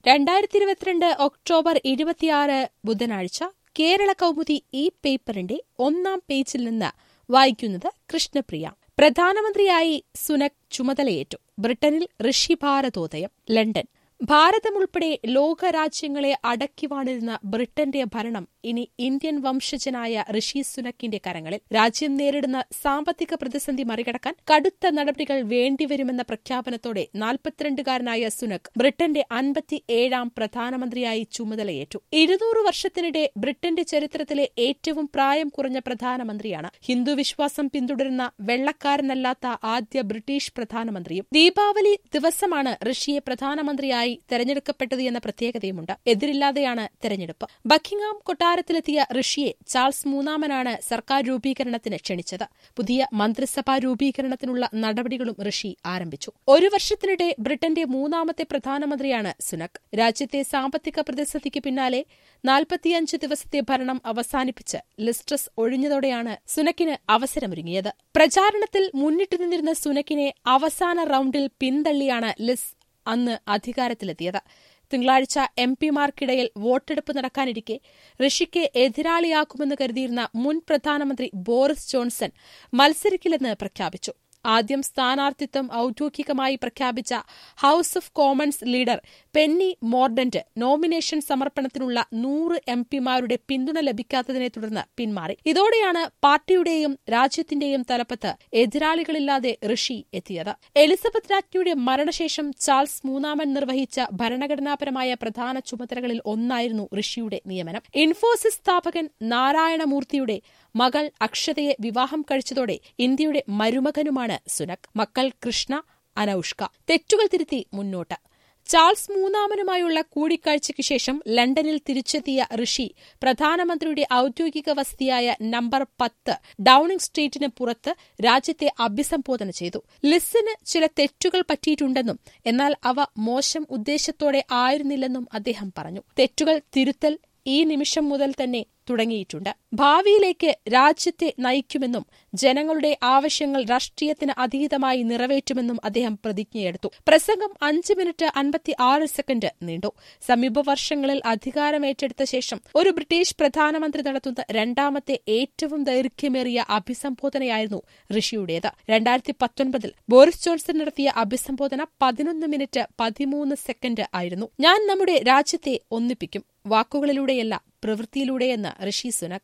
രണ്ടായിരത്തി ഇരുപത്തിരണ്ട് ഒക്ടോബർ ഇരുപത്തിയാറ് ബുധനാഴ്ച കേരള കൗമുദി ഈ പേപ്പറിന്റെ ഒന്നാം പേജിൽ നിന്ന് വായിക്കുന്നത് കൃഷ്ണപ്രിയ പ്രധാനമന്ത്രിയായി സുനക് ചുമതലയേറ്റു ബ്രിട്ടനിൽ ഋഷി ഭാരതോദയം ലണ്ടൻ ഭാരതം ഉൾപ്പെടെ ലോകരാജ്യങ്ങളെ അടക്കിവാണിരുന്ന ബ്രിട്ടന്റെ ഭരണം ഇനി ഇന്ത്യൻ വംശജനായ ഋഷി സുനക്കിന്റെ കരങ്ങളിൽ രാജ്യം നേരിടുന്ന സാമ്പത്തിക പ്രതിസന്ധി മറികടക്കാൻ കടുത്ത നടപടികൾ വേണ്ടിവരുമെന്ന പ്രഖ്യാപനത്തോടെ നാൽപ്പത്തിരണ്ടുകാരനായ സുനക് ബ്രിട്ടന്റെ അൻപത്തിയേഴാം പ്രധാനമന്ത്രിയായി ചുമതലയേറ്റു ഇരുന്നൂറ് വർഷത്തിനിടെ ബ്രിട്ടന്റെ ചരിത്രത്തിലെ ഏറ്റവും പ്രായം കുറഞ്ഞ പ്രധാനമന്ത്രിയാണ് ഹിന്ദു വിശ്വാസം പിന്തുടരുന്ന വെള്ളക്കാരനല്ലാത്ത ആദ്യ ബ്രിട്ടീഷ് പ്രധാനമന്ത്രിയും ദീപാവലി ദിവസമാണ് ഋഷിയെ പ്രധാനമന്ത്രിയായി തെരഞ്ഞെടുക്കപ്പെട്ടത് എന്ന പ്രത്യേകതയുമുണ്ട് എതിരില്ലാതെയാണ് തെരഞ്ഞെടുപ്പ് ബക്കിംഗ്ഹാം കൊട്ടാരത്തിലെത്തിയ ഋഷിയെ ചാൾസ് മൂന്നാമനാണ് സർക്കാർ രൂപീകരണത്തിന് ക്ഷണിച്ചത് പുതിയ മന്ത്രിസഭാ രൂപീകരണത്തിനുള്ള നടപടികളും ഋഷി ആരംഭിച്ചു ഒരു വർഷത്തിനിടെ ബ്രിട്ടന്റെ മൂന്നാമത്തെ പ്രധാനമന്ത്രിയാണ് സുനക് രാജ്യത്തെ സാമ്പത്തിക പ്രതിസന്ധിക്ക് പിന്നാലെ നാൽപ്പത്തിയഞ്ച് ദിവസത്തെ ഭരണം അവസാനിപ്പിച്ച് ലിസ്ട്രസ് ഒഴിഞ്ഞതോടെയാണ് സുനക്കിന് അവസരമൊരുങ്ങിയത് പ്രചാരണത്തിൽ മുന്നിട്ടു നിന്നിരുന്ന സുനക്കിനെ അവസാന റൌണ്ടിൽ പിന്തള്ളിയാണ് ലിസ് അന്ന് അധികാരത്തിലെത്തിയത് തിങ്കളാഴ്ച എം പിമാർക്കിടയിൽ വോട്ടെടുപ്പ് നടക്കാനിരിക്കെ ഋഷിക്ക് എതിരാളിയാക്കുമെന്ന് കരുതിയിരുന്ന മുൻ പ്രധാനമന്ത്രി ബോറിസ് ജോൺസൺ മത്സരിക്കില്ലെന്ന് പ്രഖ്യാപിച്ചു ആദ്യം സ്ഥാനാർത്ഥിത്വം ഔദ്യോഗികമായി പ്രഖ്യാപിച്ച House of Commons leader Penny Mordaunt nomination സമർപ്പണത്തിനുള്ള നൂറ് എം പിമാരുടെ പിന്തുണ ലഭിക്കാത്തതിനെ തുടർന്ന് പിന്മാറി ഇതോടെയാണ് പാർട്ടിയുടെയും രാജ്യത്തിന്റെയും തലപ്പത്ത് എതിരാളികളില്ലാതെ ഋഷി എത്തിയത് എലിസബത്ത് രാജ്ഞിയുടെ മരണശേഷം ചാൾസ് മൂന്നാമൻ നിർവഹിച്ച ഭരണഘടനാപരമായ പ്രധാന ചുമതലകളിൽ ഒന്നായിരുന്നു ഋഷിയുടെ നിയമനം ഇൻഫോസിസ് സ്ഥാപകൻ നാരായണമൂർത്തിയുടെ മകൾ അക്ഷതയെ വിവാഹം കഴിച്ചതോടെ ഇന്ത്യയുടെ മരുമകനുമാണ് സുനക് മക്കൾ കൃഷ്ണ അനൌഷ്ക തെറ്റുകൾ തിരുത്തി മുന്നോട്ട് ചാൾസ് മൂന്നാമനുമായുള്ള കൂടിക്കാഴ്ചയ്ക്ക് ശേഷം ലണ്ടനിൽ തിരിച്ചെത്തിയ ഋഷി പ്രധാനമന്ത്രിയുടെ ഔദ്യോഗിക വസതിയായ നമ്പർ പത്ത് ഡൌണിംഗ് സ്ട്രീറ്റിന് പുറത്ത് രാജ്യത്തെ അഭിസംബോധന ചെയ്തു ലിസ്സിന് ചില തെറ്റുകൾ പറ്റിയിട്ടുണ്ടെന്നും എന്നാൽ അവ മോശം ഉദ്ദേശത്തോടെ ആയിരുന്നില്ലെന്നും അദ്ദേഹം പറഞ്ഞു തെറ്റുകൾ തിരുത്തൽ ഈ നിമിഷം മുതൽ തന്നെ തുടങ്ങിയിട്ടുണ്ട് ഭാവിയിലേക്ക് രാജ്യത്തെ നയിക്കുമെന്നും ജനങ്ങളുടെ ആവശ്യങ്ങൾ രാഷ്ട്രീയത്തിന് അതീതമായി നിറവേറ്റുമെന്നും അദ്ദേഹം പ്രതിജ്ഞയെടുത്തു പ്രസംഗം അഞ്ച് മിനിറ്റ് അൻപത്തി ആറ് സെക്കൻഡ് നീണ്ടു സമീപ വർഷങ്ങളിൽ അധികാരമേറ്റെടുത്ത ശേഷം ഒരു ബ്രിട്ടീഷ് പ്രധാനമന്ത്രി നടത്തുന്ന രണ്ടാമത്തെ ഏറ്റവും ദൈർഘ്യമേറിയ അഭിസംബോധനയായിരുന്നു ഋഷിയുടേത് രണ്ടായിരത്തി പത്തൊൻപതിൽ ബോറിസ് ജോൺസൺ നടത്തിയ അഭിസംബോധന പതിനൊന്ന് മിനിറ്റ് പതിമൂന്ന് സെക്കൻഡ് ആയിരുന്നു ഞാൻ നമ്മുടെ രാജ്യത്തെ ഒന്നിപ്പിക്കും വാക്കുകളിലൂടെയല്ല പ്രവൃത്തിയിലൂടെയെന്ന് ഋഷി സുനക്